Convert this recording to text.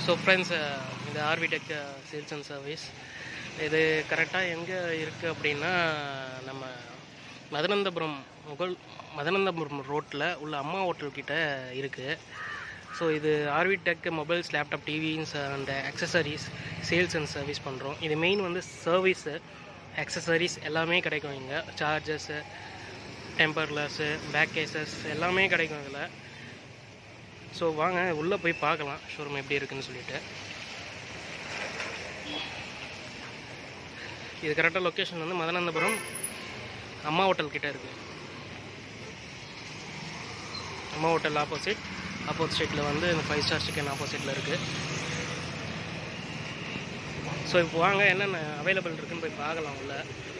so friends இந்த RV tech sales and service இது கரெக்டாக எங்கே இருக்குது அப்படின்னா நம்ம மதனந்தபுரம் முகல் மதனந்தபுரம் ரோட்டில் உள்ள அம்மா ஹோட்டல் கிட்ட இருக்குது ஸோ இது RV tech mobiles laptop TVs and accessories sales and service பண்ணுறோம் இது மெயின் வந்து சர்வீஸு அக்சசரிஸ் எல்லாமே கிடைக்கும் இங்கே சார்ஜஸ்ஸு டெம்பர்லர்ஸு பேக் கேசஸ் எல்லாமே கிடைக்கும் இதில் ஸோ வாங்க உள்ளே போய் பார்க்கலாம் ஷோரூம் எப்படி இருக்குன்னு சொல்லிட்டு இது கரெக்டாக லொக்கேஷன் வந்து மதனந்தபுரம் அம்மா ஹோட்டல் கிட்ட இருக்குது அம்மா ஹோட்டல் ஆப்போசிட் ஆப்போசிட்டில் வந்து இந்த ஃபைவ் ஸ்டார் சிக்கன் ஆப்போசிட்டில் இருக்குது ஸோ இப்போ வாங்க என்னென்ன அவைலபிள் இருக்குன்னு போய் பார்க்கலாம் உள்ள